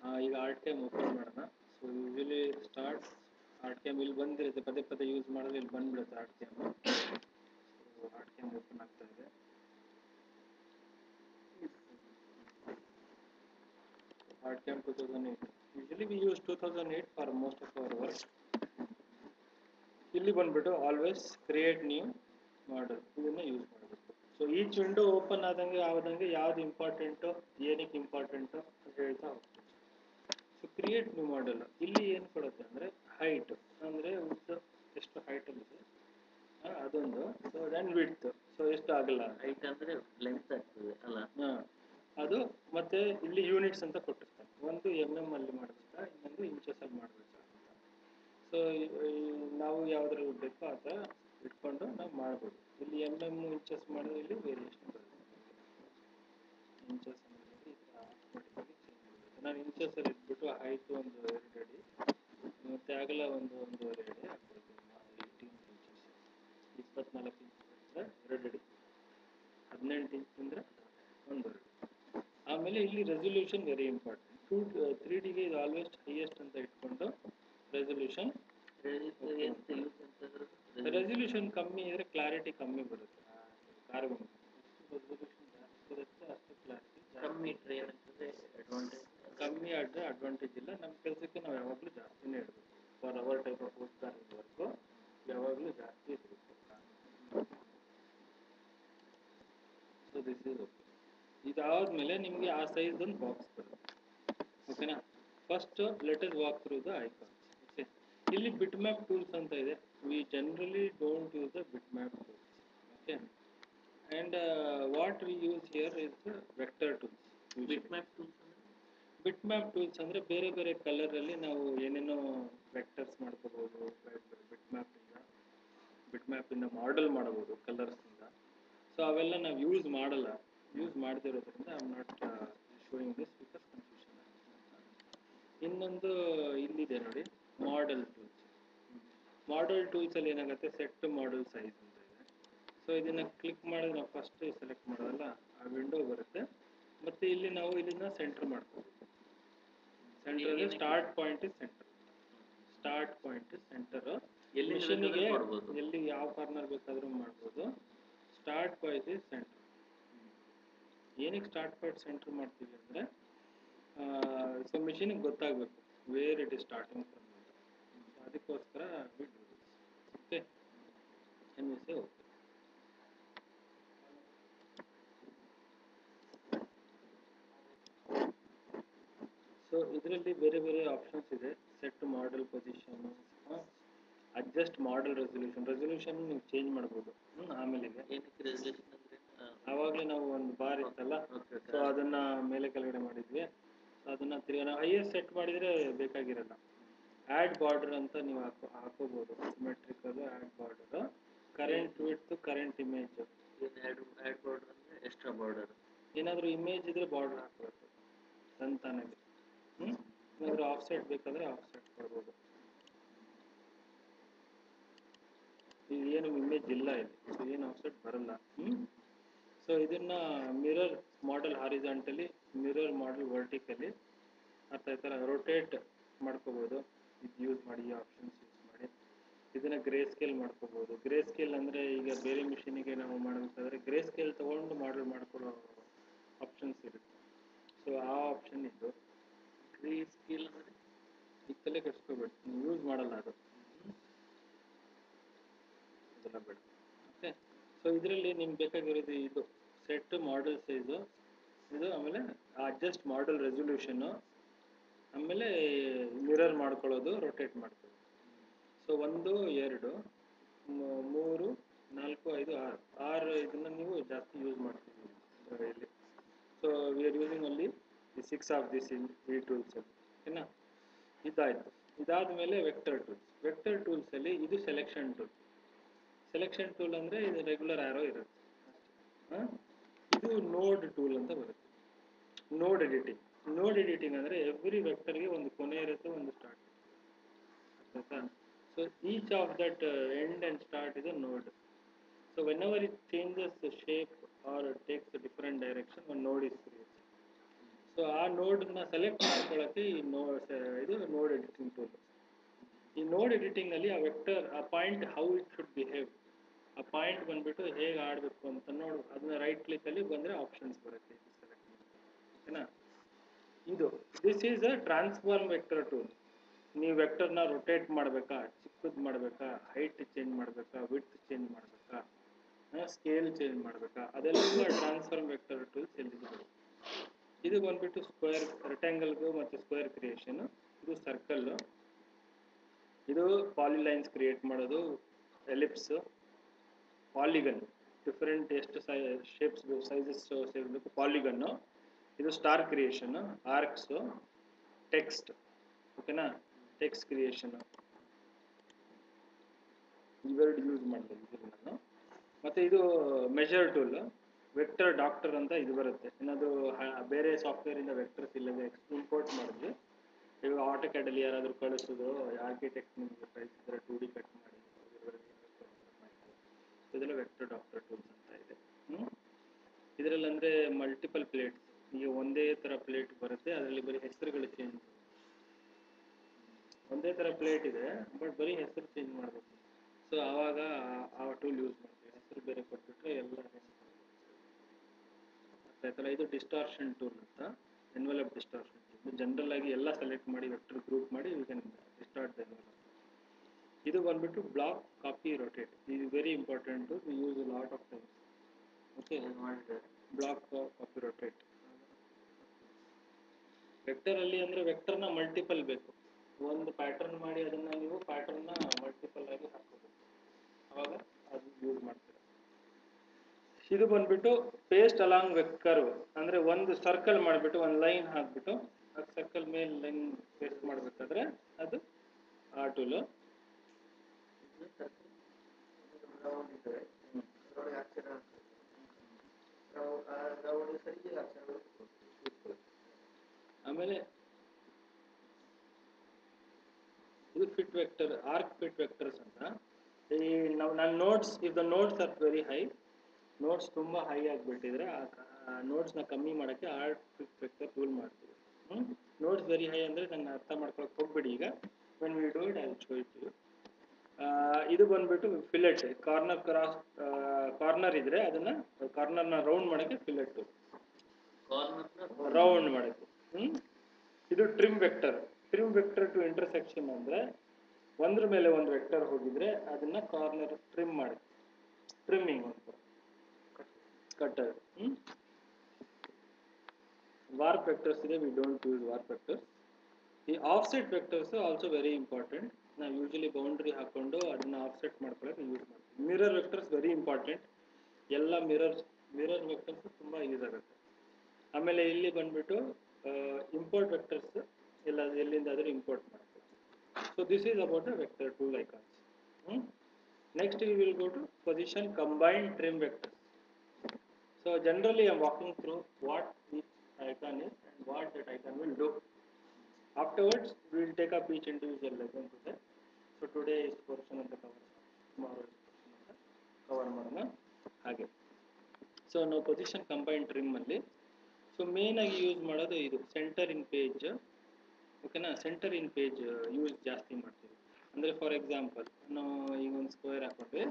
ಈಗ art cam open ಮಾಡೋಣ so usually start art cam ಇಲ್ಲಿ ಬಂದಿರುತ್ತೆ ಪದೇ ಪದೇ ಯೂಸ್ ಮಾಡಿದ್ರೆ ಇಲ್ಲಿ ಬಂದ್ಬಿಡುತ್ತೆ art cam so art cam open ಆಗ್ತಾ ಇದೆ art cam two thousand eight usually we use two thousand eight for most of our work ಇಲ್ಲಿ ಬಂದ್ಬಿಟ್ಟು ಆಲ್ವೇಸ್ ಕ್ರಿಯೇಟ್ ನ್ಯೂ ಮಾಡಲ್ ಇದನ್ನ ಯೂಸ್ ಮಾಡಬೇಕು ಸೊ ಈಚ್ ವಿಂಡೋ ಓಪನ್ ಆದಂಗೆ ಆದಂಗೆ ಯಾವ್ದು important ಏನಕ್ಕೆ ಇಂಪಾರ್ಟೆಂಟು ಅಂತ ಹೇಳ್ತಾ ಹೋಗ್ತೀವಿ ಸೊ ಕ್ರಿಯೇಟ್ ನ್ಯೂ ಮಾಡಲ್ ಇಲ್ಲಿ ಏನು ಕೊಡುತ್ತೆ ಅಂದರೆ ಹೈಟ್ ಅಂದರೆ ಉದ್ದ ಎಷ್ಟು ಹೈಟಲ್ಲಿ ಇದೆ ಆ, ಅದೊಂದು ಸೊ ದೆನ್ ವಿಡ್ತ್ ಸೊ ಎಷ್ಟು ಆಗಲ್ಲ ಹೈಟ್ ಅಂದ್ರೆ ಲೆಂತ್ ಆಗ್ತದೆ ಅಲ್ಲ ಹಾ. ಅದು ಮತ್ತೆ ಇಲ್ಲಿ ಯೂನಿಟ್ಸ್ ಅಂತ ಕೊಟ್ಟಿರ್ತಾರೆ ಒಂದು ಎಮ್ ಎಮ್ ಅಲ್ಲಿ ಮಾಡಬೇಕಾ ಇನ್ನೊಂದು ಇಂಚಸ್ ಅಲ್ಲಿ ಮಾಡಬೇಕಾ ಅಂತ ಸೊ ನಾವು ಯಾವ್ದ್ರಲ್ಲಿ ಬೇಕೋ ಆ ಥರ ಇಟ್ಕೊಂಡು ನಾವು ಮಾಡ್ಬೋದು ಇಲ್ಲಿ ಎಮ್ ಎಮ್ ಇಂಚಸ್ ಮಾಡಿದ್ರೆ ಇಲ್ಲಿ ವೇರಿಯೇಷನ್ ಬರುತ್ತೆ ಇಂಚಸ್ ಅನ್ನೋದ್ರಲ್ಲಿ ಈ ಥರ automatically change ಆಗುತ್ತೆ. ನಾನು ಇಂಚಸ್ ಅಲ್ಲಿ ಇಟ್ಬಿಟ್ಟು ಹೈಟ್ ಒಂದು ಎರಡು ಅಡಿ ಮತ್ತೆ ಅಗಲ ಒಂದು ಒಂದೂವರೆ ಅಡಿ ಹಾಕ್ಬಿಡ್ತೀನಿ ಏಯ್ಟೀನ್ ಇಂಚಸ್ ಇಪ್ಪತ್ನಾಲ್ಕು ಇಂಚ್ ಅಂದ್ರೆ ಎರಡು ಅಡಿ ಹದಿನೆಂಟು ಇಂಚ್ ಅಂದ್ರೆ ಒಂದೂವರೆ ಆಮೇಲೆ ಇಲ್ಲಿ resolution very important two three ಡಿಗೆ ಇದು ಆಲ್ವೇಸ್ಟ್ ಹೈಯೆಸ್ಟ್ ಅಂತ ಇಟ್ಕೊಂಡು ರೆಸೊಲ್ಯೂಷನ್ ಎಂತ ಯೂಸ್ ಅಂತಂದ್ರೆ ರೆಸೊಲ್ಯೂಷನ್ ಕಮ್ಮಿ ಇದ್ರೆ ಕ್ಲಾರಿಟಿ ಕಮ್ಮಿ ಬರುತ್ತೆ ಕಾರ್ಬನ್ ರೆಸೊಲ್ಯೂಷನ್ ಜಾಸ್ತಿ ಇರುತ್ತೆ ಅಷ್ಟು ಕ್ಲಾರಿಟಿ ಕಮ್ಮಿ ಇಟ್ರೆ ಏನಾಗ್ತದೆ ಅಡ್ವಾಂಟೇಜ್ ಕಮ್ಮಿ ಆದ್ರೆ ಅಡ್ವಾಂಟೇಜ್ ಇಲ್ಲ ನಮ್ಮ ಕೆಲಸಕ್ಕೆ ನಾವು ಯಾವಾಗಲೂ ಜಾಸ್ತಿನೇ ಇಡಬೇಕು for our type of work work ಯಾವಾಗಲೂ ಜಾಸ್ತಿ ಇರಬೇಕು ಸೊ ದಿಸ್ ಇಸ್ ಓಕೆ ಇದಾದ್ಮೇಲೆ ನಿಮಗೆ ಆ ಸೈಜ್ ಒಂದು ಬಾಕ್ಸ್ ಬರುತ್ತೆ ಓಕೆನಾ first letter walk through the icons okay ಇಲ್ಲಿ ಬಿಟ್ ಮ್ಯಾಪ್ ಟೂಲ್ಸ್ ಅಂತ ಇದೆ we generally don't use the bitmap tools okay and what we use here is vector tools bitmap tools ಅಂದ್ರೆ bitmap tools ಅಂದರೆ ಬೇರೆ ಬೇರೆ ಕಲರಲ್ಲಿ ನಾವು ಏನೇನೋ ವೆಕ್ಟರ್ಸ್ ಮಾಡ್ಕೋಬೋದು ಬಿಟ್ ಮ್ಯಾಪಿಂದ ಬಿಟ್ ಮ್ಯಾಪಿಂದ ಮಾಡೆಲ್ ಮಾಡಬಹುದು ಕಲರ್ಸಿಂದ ಸೊ ಅವೆಲ್ಲ ನಾವು ಯೂಸ್ ಮಾಡಲ್ಲ ಯೂಸ್ ಮಾಡದಿರೋದ್ರಿಂದ I am not showing this because confusion ಇನ್ನೊಂದು ಇಲ್ಲಿದೆ ನೋಡಿ ಮಾಡೆಲ್ ಟೂಲ್ಸ್ ಮಾಡೆಲ್ ಟೂಲ್ಸಲ್ಲಿ ಏನಾಗುತ್ತೆ ಸೆಟ್ ಮಾಡೆಲ್ ಸೈಜ್ ಅಂತ ಇದೆ ಸೊ ಇದನ್ನ ಕ್ಲಿಕ್ ಮಾಡಿದ್ರೆ ನಾವು ಫಸ್ಟ್ ಸೆಲೆಕ್ಟ್ ಮಾಡೋದಲ್ಲ ಆ ವಿಂಡೋ ಬರುತ್ತೆ ಮತ್ತೆ ಇಲ್ಲಿ ನಾವು ಇದನ್ನ ಸೆಂಟರ್ ಮಾಡ್ಕೋಬೇಕು centre start point is centre start point is centre ಎಲ್ಲಿ ಮಿಷಿನಿಗೆ ಬೇಕಾದ್ರೂ ಮಾಡ್ಬೋದು. ಎಲ್ಲಿ ಯಾವ ಕಾರ್ನರ್ ಬೇಕಾದ್ರೂ ಮಾಡ್ಬೋದು ಸ್ಟಾರ್ಟ್ ಪಾಯಿಂಟ್ ಇಸ್ ಸೆಂಟರ್ ಏನಕ್ಕೆ ಸ್ಟಾರ್ಟ್ ಪಾಯಿಂಟ್ ಸೆಂಟರ್ ಮಾಡ್ತೀವಿ ಅಂದರೆ ಸೊ ಮಿಷಿನಿಗೆ ಗೊತ್ತಾಗಬೇಕು where it is starting from ಅದಕ್ಕೋಸ್ಕರ ಬಿಟ್ಟು okay and we say okay so ಇದರಲ್ಲಿ ಬೇರೆ ಬೇರೆ ಆಪ್ಷನ್ಸ್ ಇದೆ set model position adjust model resolution resolution ನೀವು ಚೇಂಜ್ ಮಾಡ್ಬೋದು ಹ್ಮ್, ಆಮೇಲೆಗೆ ಏನಕ್ಕೆ ರೆಸಲ್ಯೂಷನ್ ಅಂದ್ರೆ ಆ, ಆವಾಗಲೇ ನಾವು ಒಂದು ಬಾರ್ ಇತ್ತಲ್ಲ Okay, okay. ಸೊ ಅದನ್ನ ಮೇಲೆ ಕೆಳಗಡೆ ಮಾಡಿದ್ವಿ ಅದನ್ನ ತಿರ್ಗಾ ನಾವು ಹೈಯೆಸ್ಟ್ ಸೆಟ್ ಮಾಡಿದ್ರೆ ಬೇಕಾಗಿರಲ್ಲ ಆ್ಯಡ್ ಬಾರ್ಡರ್ ಅಂತ ನೀವು ಹಾಕೋ ಹಾಕೋಬಹುದು symmetrical add border current width current image ಏನ್ ಆಡ್ ಆಡ್ ಬಾರ್ಡರ್ ಅಂದ್ರೆ ಎಕ್ಸ್ಟ್ರಾ ಬಾರ್ಡರ್ ಏನಾದರೂ ಇಮೇಜ್ ಇದ್ರೆ ಬಾರ್ಡರ್ ಹಾಕಬೇಕು ತಂತಾನಾಗಿ ಹ್ಮ್ ಏನಾದರೂ ಆಫ್ ಸೆಟ್ ಬೇಕಾದ್ರೆ ಆಫ್ ಸೆಟ್ ಕೊಡ್ಬೋದು ಈಗ ಏನು ಇಮೇಜ್ ಇಲ್ಲ ಇಲ್ಲಿ ಸೊ ಏನು ಆಫ್ ಸೆಟ್ ಬರಲ್ಲ ಹ್ಮ್ ಸೊ ಇದನ್ನ mirror model horizontally mirror model vertically ಅರ್ಥ ಆಯ್ತಲ್ಲ ರೊಟೇಟ್ ಮಾಡ್ಕೋಬೋದು ಇದು ಯೂಸ್ ಮಾಡಿ ಈ ಆಪ್ಷನ್ಸ್ ಯೂಸ್ ಮಾಡಿ ಇದನ್ನ ಗ್ರೇ ಸ್ಕೇಲ್ ಮಾಡ್ಕೋಬೋದು ಗ್ರೇ ಸ್ಕೇಲ್ ಅಂದ್ರೆ ಈಗ ಬೇರೆ ಮಿಷಿನಿಗೆ ನಾವು ಮಾಡಬೇಕಾದ್ರೆ ಗ್ರೇ ಸ್ಕೇಲ್ ತಗೊಂಡು ಮಾಡೆಲ್ ಮಾಡ್ಕೊಳ್ಳೋ ಆಪ್ಷನ್ಸ್ ಇರುತ್ತೆ ಸೊ ಆ ಆಪ್ಷನ್ ಇದು ಗ್ರೇ ಸ್ಕೇಲ್ ಅಂದ್ರೆ ಈ ತಲೆ ಕೆಡ್ಸ್ಕೋಬೇಡಿ ನೀವು ಯೂಸ್ ಮಾಡಲ್ಲ ಅದು ಅದೆಲ್ಲ ಬೇಡ ಓಕೆ ಸೊ ಇದರಲ್ಲಿ ನಿಮ್ಗೆ ಬೇಕಾಗಿರೋದು ಇದು ಸೆಟ್ ಮಾಡೆಲ್ ಸೈಜು ಇದು ಆಮೇಲೆ ಅಡ್ಜಸ್ಟ್ ಮಾಡೆಲ್ ರೆಸೊಲ್ಯೂಷನ್ನು ಆಮೇಲೆ ಮಿರರ್ ಮಾಡ್ಕೊಳ್ಳೋದು ರೊಟೇಟ್ ಮಾಡ್ಕೊಳ್ಳೋದು ಸೊ ಒಂದು ಎರಡು ಮೂ- ಮೂರು ನಾಲ್ಕು ಐದು ಆರು ಆರು ಇದನ್ನ ನೀವು ಜಾಸ್ತಿ ಯೂಸ್ ಮಾಡ್ತೀವಿ ಇಲ್ಲಿ ಸೊ ವಿ ಆರ್ ಯೂಸಿಂಗ್ ಅಲ್ಲಿ ಸಿಕ್ಸ್ ಆಫ್ ದಿಸ್ ಇನ್ ಈ ಟೂಲ್ಸ್ ಓಕೆನಾ ಇದಾಯ್ತು ಇದಾದ್ಮೇಲೆ ವೆಕ್ಟರ್ ಟೂಲ್ಸ್ ವೆಕ್ಟರ್ ಟೂಲ್ಸ್ ಅಲ್ಲಿ ಇದು ಸೆಲೆಕ್ಷನ್ ಟೂಲ್ ಸೆಲೆಕ್ಷನ್ ಟೂಲ್ ಅಂದ್ರೆ ಇದು ರೆಗ್ಯುಲರ್ ಆರೋ ಇರುತ್ತೆ ಹ? ಇದು ನೋಡ್ ಟೂಲ್ ಅಂತ ಬರುತ್ತೆ ನೋಡ್ ಎಡಿಟಿಂಗ್ ನೋಡ್ ಎಡಿಟಿಂಗ್ ಅಂದ್ರೆ ಎವ್ರಿ ವೆಕ್ಟರ್ಗೆ ಒಂದು ಕೊನೆ ಇರುತ್ತೆ ಒಂದು ಸ್ಟಾರ್ಟ್ ಆಯ್ತಾ so each of that end and start is a node so whenever it changes the shape or it takes a different direction one node is created so ಆ ನೋಡನ್ನ select ಮಾಡ್ಕೊಳ್ಳೋಕ್ಕೆ ಈ ನೋ ಇದು ನೋಡ್ ಎಡಿಟಿಂಗ್ ಟೂಲ್ ಈ ನೋಡ್ editing ನಲ್ಲಿ ಆ ವೆಕ್ಟರ್ ಆ point how it should behave ಆ ಪಾಯಿಂಟ್ ಬಂದ್ಬಿಟ್ಟು ಹೇಗೆ ಆಡಬೇಕು ಅಂತ ನೋಡು ಅದನ್ನ ರೈಟ್ ಕ್ಲಿಕ್ ಅಲ್ಲಿ ಬಂದ್ರೆ ಆಪ್ಷನ್ಸ್ ಬರುತ್ತೆ ಸೆಲೆಕ್ಟ್ ಓಕೆನಾ ಇದು this is a transform vector tool ನೀವು ವೆಕ್ಟರ್ನ ರೊಟೇಟ್ ಮಾಡಬೇಕಾ ಚಿಕ್ಕದು ಮಾಡಬೇಕಾ ಹೈಟ್ ಚೇಂಜ್ ಮಾಡಬೇಕಾ ವಿಡ್ತ್ ಚೇಂಜ್ ಮಾಡಬೇಕಾ ಸ್ಕೇಲ್ ಚೇಂಜ್ ಮಾಡಬೇಕಾ ಅದೆಲ್ಲ ಟ್ರಾನ್ಸ್ಫಾರ್ಮ್ ವೆಕ್ಟರ್ ಟೂಲ್ಸ್ ಎಲ್ಲಿದೆ ಇದು ಬಂದ್ಬಿಟ್ಟು ಸ್ಕ್ವೇರ್ ರೆಕ್ಟಾಂಗಲ್ಗೂ ಮತ್ತು ಸ್ಕ್ವೇರ್ ಕ್ರಿಯೇಷನ್ ಇದು ಸರ್ಕಲ್ ಇದು ಪಾಲಿಲೈನ್ಸ್ ಕ್ರಿಯೇಟ್ ಮಾಡೋದು ಎಲಿಪ್ಸ್ ಪಾಲಿಗನ್ ಡಿಫರೆಂಟ್ ಎಷ್ಟು ಸೈ ಶೇಪ್ಸ್ ಸೈಜಸ್ ಬೇಕು ಪಾಲಿಗನ್ನು ಇದು ಸ್ಟಾರ್ ಕ್ರಿಯೇಷನ್ ಆರ್ಕ್ಸ್ ಟೆಕ್ಸ್ಟ್ ಓಕೆನಾ ಟೆಕ್ಸ್ಟ್ ಕ್ರಿಯೇಷನ್ ಇವೆರಡು ಯೂಸ್ ಮಾಡ್ಬೋದು ಇದು ನಾನು ಮತ್ತೆ ಇದು ಮೆಷರ್ ಟೂಲ್ ವೆಕ್ಟರ್ ಡಾಕ್ಟರ್ ಅಂತ ಇದು ಬರುತ್ತೆ ಏನಾದರೂ ಬೇರೆ ಸಾಫ್ಟ್ವೇರ್ ಇಂದ ವೆಕ್ಟರ್ಸ್ ಇಲ್ಲದೆ ಇಂಪೋರ್ಟ್ ಮಾಡಿದ್ವಿ ಇವಾಗ ಆಟೋಕ್ಯಾಡಲ್ಲಿ ಯಾರಾದರೂ ಕಳಿಸೋದು ಆರ್ಕಿಟೆಕ್ಟ್ ನಿಮಗೆ ಕಳಿಸಿದ್ರೆ ಟೂ ಡಿ ಕಟ್ ಮಾಡಿ ಇದೆಲ್ಲ ವೆಕ್ಟರ್ ಡಾಕ್ಟರ್ ಟೂಲ್ಸ್ ಅಂತ ಇದೆ ಇದರಲ್ಲಿ ಅಂದರೆ ಮಲ್ಟಿಪಲ್ ಪ್ಲೇಟ್ಸ್ ಈಗ ಒಂದೇ ಥರ ಪ್ಲೇಟ್ ಬರುತ್ತೆ ಅದರಲ್ಲಿ ಬರೀ ಹೆಸರುಗಳು ಚೇಂಜ್ ಒಂದೇ ಥರ ಪ್ಲೇಟ್ ಇದೆ ಬಟ್ ಬರೀ ಹೆಸರು ಚೇಂಜ್ ಮಾಡಬೇಕು ಸೊ ಆವಾಗ ಆ- ಆ ಟೂಲ್ ಯೂಸ್ ಮಾಡ್ತೀವಿ ಹೆಸರು ಬೇರೆ ಕೊಟ್ಬಿಟ್ರೆ ಎಲ್ಲ ಆಯ್ತಲ್ಲ ಇದು ಡಿಸ್ಟಾರ್ಷನ್ ಟೂಲ್ ಅಂತ ಎನ್ವೆಲಪ್ ಡಿಸ್ಟಾರ್ಷನ್ ಟೂಲ್ ಜನರಲ್ ಆಗಿ ಎಲ್ಲ ಸೆಲೆಕ್ಟ್ ಮಾಡಿ ವೆಕ್ಟರ್ ಗ್ರೂಪ್ ಮಾಡಿ you can distort the envelope ಇದು ಬಂದ್ಬಿಟ್ಟು ಬ್ಲಾಕ್ ಕಾಪಿ ರೊಟೇಟ್ ಇದು very important to use lot of times okay ಏನ್ ಮಾಡಿದ್ದಾರೆ ಬ್ಲಾಕ್ ಕಾಪಿ ರೊಟೇಟ್ ವೆಕ್ಟರ್ ಅಲ್ಲಿ ಅಂದ್ರೆ ವೆಕ್ಟರ್ನ ಮಲ್ಟಿಪಲ್ ಬೇಕು ಒಂದು ಪ್ಯಾಟರ್ನ್ ಮಾಡಿ ಅದನ್ನ ನೀವು ಪ್ಯಾಟರ್ನ್ ಮಲ್ಟಿಪಲ್ ಆಗಿ ಹಾಕೋಬೇಕು ಅವಾಗ ಅದು ಯೂಸ್ ಮಾಡ್ತೀರಾ ಇದು ಬಂದ್ಬಿಟ್ಟು ಪೇಸ್ಟ್ ಅಲಾಂಗ್ ವೆಕ್ಟರ್ ಅಂದ್ರೆ ಒಂದು ಸರ್ಕಲ್ ಮಾಡಿಬಿಟ್ಟು ಒಂದು ಲೈನ್ ಹಾಕ್ಬಿಟ್ಟು ಆ ಸರ್ಕಲ್ ಮೇಲೆ ಲೈನ್ ಪೇಸ್ಟ್ ಮಾಡಬೇಕಾದ್ರೆ ಅದು ಆ ಟೂಲು ಇದು circle. ರೌಂಡ್ ಇದೆ ಅದರೊಳಗೆ ಅಕ್ಷರ ರೌಂಡ್ ರೌಂಡ್ ಸರಿ ಅಕ್ಷರಗಳು ಕೂತ್ಕೊಳ್ಳಿ. ಆಮೇಲೆ ಇದು fit vector arc fit vectors ಅಂತ ಈ ನಾವು ನನ್ನ nodes if the nodes are very high nodes ತುಂಬ ಹೈ ಆಗಿಬಿಟ್ಟಿದ್ರೆ ಆ ನೋಟ್ಸ್ನ ಕಮ್ಮಿ ಮಾಡೋಕ್ಕೆ ಆರ್ಕ್ ಫಿಟ್ ವೆಕ್ಟರ್ ಟೂಲ್ ಮಾಡ್ತೀವಿ ನೋಟ್ಸ್ ವೆರಿ ಹೈ ಅಂದರೆ ನನ್ನ ಅರ್ಥ ಮಾಡ್ಕೊಳಕ್ಕೆ ಹೋಗ್ಬಿಡಿ ಈಗ when we do it I show it you ಇದು ಬಂದ್ಬಿಟ್ಟು ಫಿಲೆಟ್ ಕಾರ್ನರ್ ಕ್ರಾಸ್ ಕಾರ್ನರ್ ಇದ್ರೆ ಅದನ್ನ ಕಾರ್ನರ್ನ ರೌಂಡ್ ಮಾಡೋಕ್ಕೆ ಫಿಲೆಟ್ ಟೂಲ್ Corner ನ ರೌಂಡ್ ಮಾಡಕ್ಕೆ ಹ್ಮ್ ಇದು trim vector trim vector to intersection ಅಂದ್ರೆ ಒಂದ್ರ ಮೇಲೆ ಒಂದು ವೆಕ್ಟರ್ ಹೋಗಿದ್ರೆ ಅದನ್ನ ಕಾರ್ನರ್ ಟ್ರಿಮ್ ಮಾಡಿ ಟ್ರಿಮ್ಮಿಂಗ್ ಅಂತ ಕಟ್ಟರ್ ಹ್ಮ್ ವಾರ್ಪ್ ವೆಕ್ಟರ್ಸ್ ಇದೆ we don't use warp vectors ಈ offset vectors also very important ನಾವು ಯೂಶಲಿ ಬೌಂಡ್ರಿ ಹಾಕೊಂಡು ಅದನ್ನ ಆಫ್ಸೆಟ್ ಮಾಡ್ಕೊಳ್ಳೋಕೆ ಯೂಸ್ ಮಾಡ್ತೀವಿ ಮಿರರ್ ವೆಕ್ಟರ್ಸ್ ವೆರಿ ಇಂಪಾರ್ಟೆಂಟ್ ಎಲ್ಲ ಮಿರರ್ ಮಿರರ್ ವೆಕ್ಟರ್ಸ್ ತುಂಬಾ ಯೂಸ್ ಆಗುತ್ತೆ ಆಮೇಲೆ ಇಲ್ಲಿ ಬಂದ್ಬಿಟ್ಟು ಇಂಪೋರ್ಟ್ ವೆಕ್ಟರ್ಸ್ ಎಲ್ಲ ಎಲ್ಲಿಂದಾದರೂ ಇಂಪೋರ್ಟ್ ಮಾಡ್ತೀವಿ so this is about a vector tool icons next we will go to position combined trim vectors so generally I walking through what each icon is and what that icon will do. Afterwards, we will take up each individual lesson today. So today is portion of the cover. Tomorrow is portion of the cover ಮಾಡೋಣ ಹಾಗೆ so ನಾವು position combine trim ಅಲ್ಲಿ so main ಆಗಿ use ಮಾಡೋದು ಇದು centre in page ಓಕೆನಾ centre in page use ಜಾಸ್ತಿ ಮಾಡ್ತೀವಿ ಅಂದ್ರೆ ಫಾರ್ ಎಕ್ಸಾಂಪಲ್ ನಾವು ಈಗ ಒಂದು ಸ್ಕ್ವೇರ್ ಹಾಕೊಂಡ್ವಿ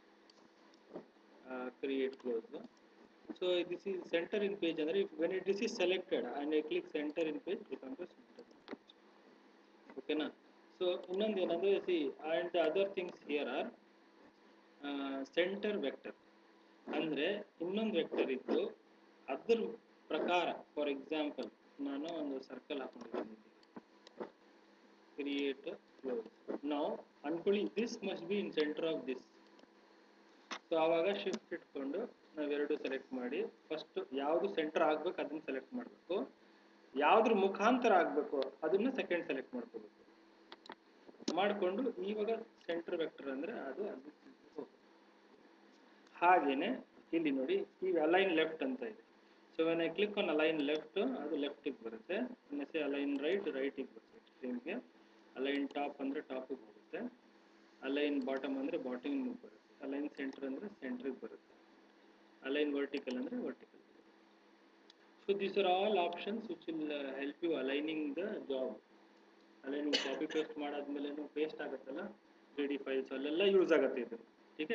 create close so this is centre in page ಅಂದ್ರೆ when it this is selected and I click centre in page become to centre ಓಕೆನಾ ಸೊ ಇನ್ನೊಂದು ಏನಂದ್ರೆ see and other things here are centre vector ಅಂದ್ರೆ ಇನ್ನೊಂದು vector ಇದ್ದು ಅದ್ರ ಪ್ರಕಾರ for example ನಾನು ಒಂದು ಸರ್ಕಲ್ ಹಾಕೊಂಡಿದ್ದೀನಿ ಕ್ರಿಯೇಟ್ ಕ್ಲೋಸ್ ನಾವು ಅನ್ಕೊಳ್ಳಿ this must be in centre of this so ಆವಾಗ ಶಿಫ್ಟ್ ಇಟ್ಕೊಂಡು ನಾವೆರಡು ಸೆಲೆಕ್ಟ್ ಮಾಡಿ ಫಸ್ಟ್ ಯಾವುದು ಸೆಂಟರ್ ಆಗ್ಬೇಕು ಅದನ್ನ ಸೆಲೆಕ್ಟ್ ಮಾಡಬೇಕು ಯಾವ್ದ್ರ ಮುಖಾಂತರ ಆಗ್ಬೇಕು ಅದನ್ನ ಸೆಕೆಂಡ್ ಸೆಲೆಕ್ಟ್ ಮಾಡ್ಕೋಬೇಕು ಮಾಡಿಕೊಂಡು ಇವಾಗ ಸೆಂಟರ್ ವೆಕ್ಟರ್ ಅಂದ್ರೆ ಅದು ಅದು ಹಾಗೇನೆ ಇಲ್ಲಿ ನೋಡಿ ಈ ಅಲೈನ್ ಲೆಫ್ಟ್ ಅಂತ ಇದೆ so when I click on align left ಅದು ಲೆಫ್ಟಿಗೆ ಬರುತ್ತೆ ನೆಸೆ ಅಲೈನ್ ರೈಟ್ ರೈಟಿಗೆ ಬರುತ್ತೆ ಸೇಮ್ಗೆ ಅಲೈನ್ ಟಾಪ್ ಅಂದ್ರೆ ಟಾಪಿಗೆ ಬರುತ್ತೆ ಅಲೈನ್ ಬಾಟಮ್ ಅಂದ್ರೆ ಬಾಟಮಿಗೆ ಬರುತ್ತೆ ಅಲೈನ್ ಸೆಂಟರ್ ಅಂದ್ರೆ ಸೆಂಟ್ರಿಗೆ ಬರುತ್ತೆ ಅಲೈನ್ ವರ್ಟಿಕಲ್ ಅಂದ್ರೆ vertical so so these are all options which will help you aligning the job aligning copy paste ಮಾಡಾದ್ಮೇಲೆ ಪೇಸ್ಟ್ ಆಗುತ್ತಲ್ಲ ತ್ರೀ ಡಿ ಫೈಲ್ಸ್ ಅಲ್ಲೆಲ್ಲ ಯೂಸ್ ಆಗುತ್ತೆ ಇದು ಟೀಕೆ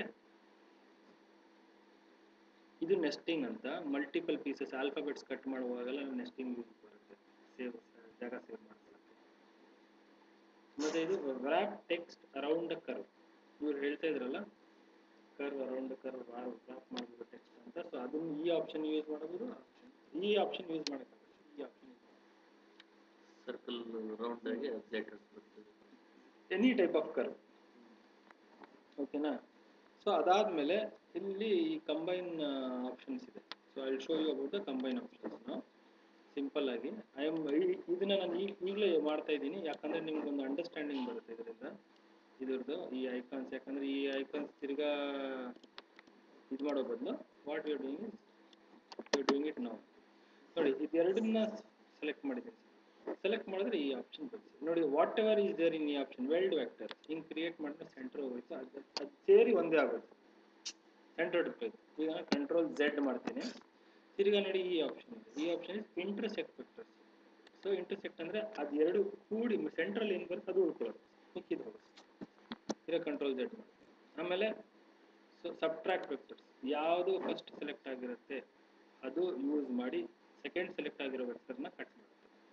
ಇದು ನೆಸ್ಟಿಂಗ್ ಅಂತ ಮಲ್ಟಿಪಲ್ ಪೀಸಸ್ ಆಲ್ಫಾಬೆಟ್ಸ್ ಕಟ್ ಮಾಡುವಾಗೆಲ್ಲ ನೆಸ್ಟಿಂಗ್ ಯೂಸ್ ಬರುತ್ತೆ ಸೇವ್ ಜಾಗ ಸೇವ್ ಮಾಡ್ಕೊಳ್ಳೋಕ್ಕೆ ಮತ್ತೆ ಇದು wrap text around the curve ಇವ್ರು ಹೇಳ್ತಾ ಇದ್ರಲ್ಲ curve around the curve wrap ಮಾಡಬಹುದು ಟೆಕ್ಸ್ಟ್ ಅಂತ ಸೊ ಅದನ್ನು ಈ ಆಪ್ಷನ್ ಯೂಸ್ ಮಾಡಬಹುದು ಆಪ್ಷನ್ ಈ ಆಪ್ಷನ್ ಯೂಸ್ ಮಾಡೋಕ್ಕಾಗುತ್ತೆ ಈ ಆಪ್ಷನ್ ಸರ್ಕಲ್ ರೌಂಡ್ ಆಗಿ ಲೆಟರ್ಸ್ ಬರ್ತದೆ ಎನಿ ಟೈಪ್ ಆಫ್ ಕರ್ವ್ ಓಕೆನಾ ಸೊ ಅದಾದಮೇಲೆ ಇಲ್ಲಿ ಈ ಕಂಬೈನ್ ಆಪ್ಷನ್ಸ್ ಇದೆ so I show you about the combine options simple ಆಗಿ ಐ ಆಮ್ ಇದನ್ನ ನಾನು ಈಗ ಈಗಲೇ ಮಾಡ್ತಾ ಇದ್ದೀನಿ ಯಾಕಂದ್ರೆ ನಿಮ್ಗೆ ಒಂದು ಅಂಡರ್ಸ್ಟ್ಯಾಂಡಿಂಗ್ ಬರುತ್ತೆ ಇದರಿಂದ ಇದ್ರದ್ದು ಈ ಐಕಾನ್ಸ್ ಯಾಕಂದ್ರೆ ಈ ಐಕಾನ್ಸ್ ತಿರ್ಗಾ ಇದು ಮಾಡೋ ಬದಲು what you doing you doing it ನಾವು ನೋಡಿ ಇದೆರಡನ್ನ ಸೆಲೆಕ್ಟ್ ಮಾಡಿದ್ದೀನಿ ಸೆಲೆಕ್ಟ್ ಮಾಡಿದ್ರೆ ಈ ಆಪ್ಷನ್ ಬರುತ್ತೆ ನೋಡಿ whatever is there in ಈ ಆಪ್ಷನ್ ವೆಲ್ಡ್ ವೆಕ್ಟರ್ ಹಿಂಗೆ ಕ್ರಿಯೇಟ್ ಮಾಡಿದ್ರೆ ಸೆಂಟರ್ ಹೋಗುತ್ತೆ ಅದು ಅದು ಸೇರಿ ಒಂದೇ ಆಗುತ್ತೆ ಸೆಂಟರ್ ಡಿಪ್ಲೈತ್ ಈಗ ಕಂಟ್ರೋಲ್ ಝೆಡ್ ಮಾಡ್ತೀನಿ ತಿರ್ಗಾ ನೋಡಿ ಈ ಆಪ್ಷನ್ ಇದೆ ಈ option is intersect vectors so intersect ಅಂದರೆ ಅದು ಎರಡು ಕೂಡಿ ಸೆಂಟ್ರಲ್ ಏನು ಬರುತ್ತೆ ಅದು ಉಳ್ಕೊಳ್ಳೋದು ಮಿಕ್ಕಿದ್ದು ಹೋಗುತ್ತೆ ತಿರ್ಗಾ ಕಂಟ್ರೋಲ್ ಝೆಡ್ ಮಾಡ್ತೀನಿ ಆಮೇಲೆ ಸೊ ಸಬ್ಟ್ರಾಕ್ಟ್ ವೆಕ್ಟರ್ಸ್ ಯಾವುದು ಫಸ್ಟ್ ಸೆಲೆಕ್ಟ್ ಆಗಿರುತ್ತೆ ಅದು ಯೂಸ್ ಮಾಡಿ ಸೆಕೆಂಡ್ ಸೆಲೆಕ್ಟ್ ಆಗಿರೋ ವೆಕ್ಟರ್ನ ಕಟ್ ಮಾಡುತ್ತೆ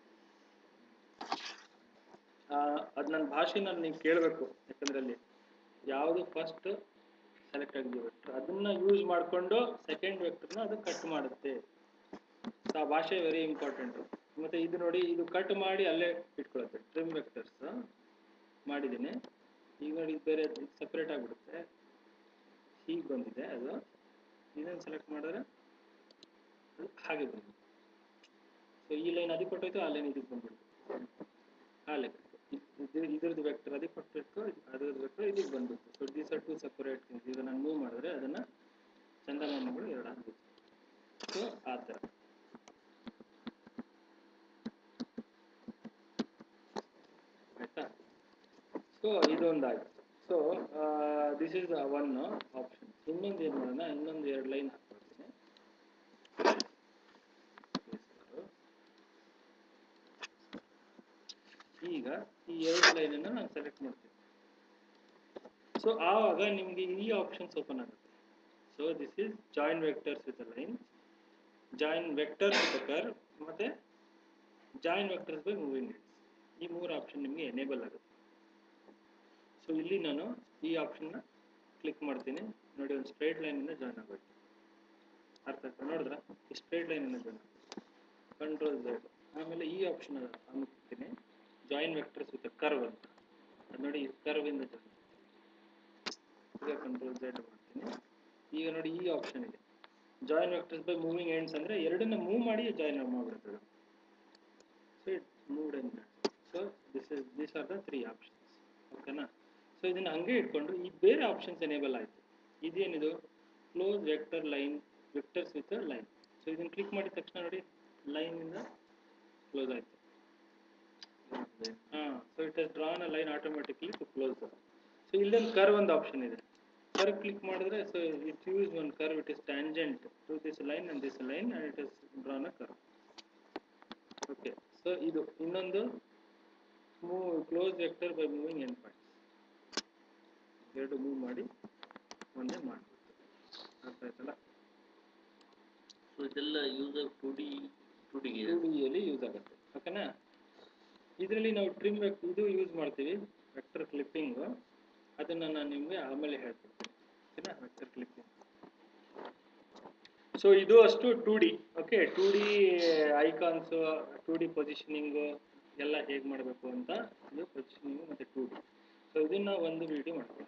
ಅದು ನನ್ನ ಭಾಷೆನಲ್ಲಿ ನೀವು ಕೇಳಬೇಕು ಯಾಕಂದ್ರೆ ಅಲ್ಲಿ ಯಾವುದು ಫಸ್ಟ್ ಸೆಲೆಕ್ಟ್ ಆಗಿದೆಯೋ ವೆಕ್ಟರ್ ಅದನ್ನ ಯೂಸ್ ಮಾಡಿಕೊಂಡು ಸೆಕೆಂಡ್ ವೆಕ್ಟರ್ನ ಅದು ಕಟ್ ಮಾಡುತ್ತೆ ಸೊ ಆ ಭಾಷೆ ವೆರಿ ಇಂಪಾರ್ಟೆಂಟ್ ಮತ್ತೆ ಇದು ನೋಡಿ ಇದು ಕಟ್ ಮಾಡಿ ಅಲ್ಲೇ ಇಟ್ಕೊಳ್ಳುತ್ತೆ ಟ್ರಿಮ್ ವೆಕ್ಟರ್ಸ್ ಮಾಡಿದ್ದೀನಿ ಈಗ ನೋಡಿ ಇದು ಬೇರೆ ಸಪ್ರೇಟ್ ಆಗಿಬಿಡುತ್ತೆ ಹೀಗೆ ಬಂದಿದೆ ಅದು ಇದನ್ನು ಸೆಲೆಕ್ಟ್ ಮಾಡಿದ್ರೆ ಅದು ಹಾಗೆ ಬಂದಿದೆ ಸೊ ಈ ಲೈನ್ ಅದಕ್ಕೆ ಕೊಟ್ಟೋಯ್ತು ಆ ಲೈನ್ ಇದಕ್ಕೆ ಬಂದ್ಬಿಡ್ತು ಆ ಲೆಕ್ಕ ಇದು ಇದ್ರದ್ದು ವೆಕ್ಟರ್ ಅದಕ್ಕೆ ಕೊಟ್ಟಿತ್ತು ಅದ್ರದ್ದು ವೆಕ್ಟರ್ ಇದಕ್ಕೆ ಬಂದ್ಬಿಡ್ತು so these are two separate things ಈಗ ನಾನು ಮೂವ್ ಮಾಡಿದ್ರೆ ಅದನ್ನ ಚಂದಮಾಮಗಳು ಎರಡು ಆಗ್ಬಿಟ್ಟು ಸೊ ಆ ಥರ ಆಯ್ತಾ ಸೊ ಇದೊಂದಾಯ್ತು so this is one option ಇನ್ನೊಂದು ಏನು ಮಾಡೋಣ ಇನ್ನೊಂದು ಎರಡು ಲೈನ್ ಹಾಕ್ಕೊಳ್ತೀನಿ ಈಗ ಈ ಎರಡು ಲೈನನ್ನು ನಾನು ಸೆಲೆಕ್ಟ್ ಮಾಡ್ತೀನಿ ಸೊ ಆವಾಗ ನಿಮಗೆ ಈ ಆಪ್ಷನ್ಸ್ ಓಪನ್ ಆಗುತ್ತೆ so this is join vectors with line join vectors with curve ಮತ್ತೆ join vectors by moving heads ಈ ಮೂರು ಆಪ್ಷನ್ ನಿಮಗೆ ಎನೇಬಲ್ ಆಗುತ್ತೆ ಸೊ ಇಲ್ಲಿ ನಾನು ಈ ಆಪ್ಷನ್ನ ಕ್ಲಿಕ್ ಮಾಡ್ತೀನಿ ನೋಡಿ ಒಂದು ಸ್ಟ್ರೈಟ್ ಲೈನಿಂದ ಜಾಯ್ನ್ ಆಗೋಯ್ತು ಅರ್ಥ ಆಯ್ತಾ ನೋಡಿದ್ರ ಈ ಸ್ಟ್ರೈಟ್ ಲೈನಿಂದ ಜಾಯ್ನ್ ಕಂಟ್ರೋಲ್ ಝೆಡ್ ಆಮೇಲೆ ಈ ಆಪ್ಷನ್ ಅನ್ಕೋತೀನಿ ಜಾಯಿನ್ ವೆಕ್ಟರ್ಸ್ ವಿತ್ ಕರ್ವ್ ಅಂತ ಅದು ನೋಡಿ ಕರ್ವ್ ಇಂದ ಜಾಯಿನ್ ಈಗ ಕಂಟ್ರೋಲ್ ಝೆಡ್ ಮಾಡ್ತೀನಿ ಈಗ ನೋಡಿ ಈ ಆಪ್ಷನ್ ಇದೆ join vectors by moving ends ಅಂದ್ರೆ ಎರಡನ್ನ ಮೂವ್ ಮಾಡಿ ಜಾಯಿನ್ ಮಾಡ್ಬಿಡ್ತದೆ so it moved in so this is this are the three options ಓಕೆನಾ ಸೊ ಇದನ್ನ ಹಂಗೆ ಇಟ್ಕೊಂಡು ಈ ಬೇರೆ ಆಪ್ಷನ್ಸ್ ಎನೇಬಲ್ ಆಯಿತು ಇದೇನಿದು close vector line vectors with line so ಇದನ್ನ ಕ್ಲಿಕ್ ಮಾಡಿದ ತಕ್ಷಣ ನೋಡಿ ಲೈನ್ ಇಂದ ಕ್ಲೋಸ್ ಆಯ್ತು ಹಾ so it has drawn a line automatically to close so ಇಲ್ಲೊಂದು ಕರ್ವ್ ಒಂದು ಆಪ್ಷನ್ ಇದೆ ಕರ್ವ್ ಕ್ಲಿಕ್ ಮಾಡಿದ್ರೆ so it use one curve it is tangent to this line and this line and it is drawn a curve okay so ಇದು ಇನ್ನೊಂದು move close vector by moving end points ಎರಡು move ಮಾಡಿ ಒಂದೇ ಮಾಡ್ಬಿಡ್ತು ಅರ್ಥ ಆಯ್ತಲ್ಲ so ಇದೆಲ್ಲ use two D two ಡಿಗೆ ಟೂ ಡಿಯಲ್ಲಿ ಯೂಸ್ ಆಗುತ್ತೆ ಓಕೆನಾ ಇದರಲ್ಲಿ ನಾವು ಟ್ರಿಮ್ ಇದು ಯೂಸ್ ಮಾಡ್ತೀವಿ ವೆಕ್ಟರ್ ಕ್ಲಿಪ್ಪಿಂಗ್ ಅದನ್ನು ನಾನು ನಿಮಗೆ ಆಮೇಲೆ ಹೇಳ್ಕೊಡ್ತೀನಿ ಓಕೆನಾ ವೆಕ್ಟರ್ ಕ್ಲಿಪ್ಪಿಂಗ್ ಸೊ ಇದು ಅಷ್ಟು two D okay two D icons two D positioning ಎಲ್ಲ ಹೇಗೆ ಮಾಡಬೇಕು ಅಂತ ಇದು ಪೊಸಿಷನಿಂಗು ಮತ್ತು ಟೂ ಡಿ ಸೊ ಇದನ್ನ ಒಂದು ವಿಡಿಯೋ ಮಾಡ್ತೀನಿ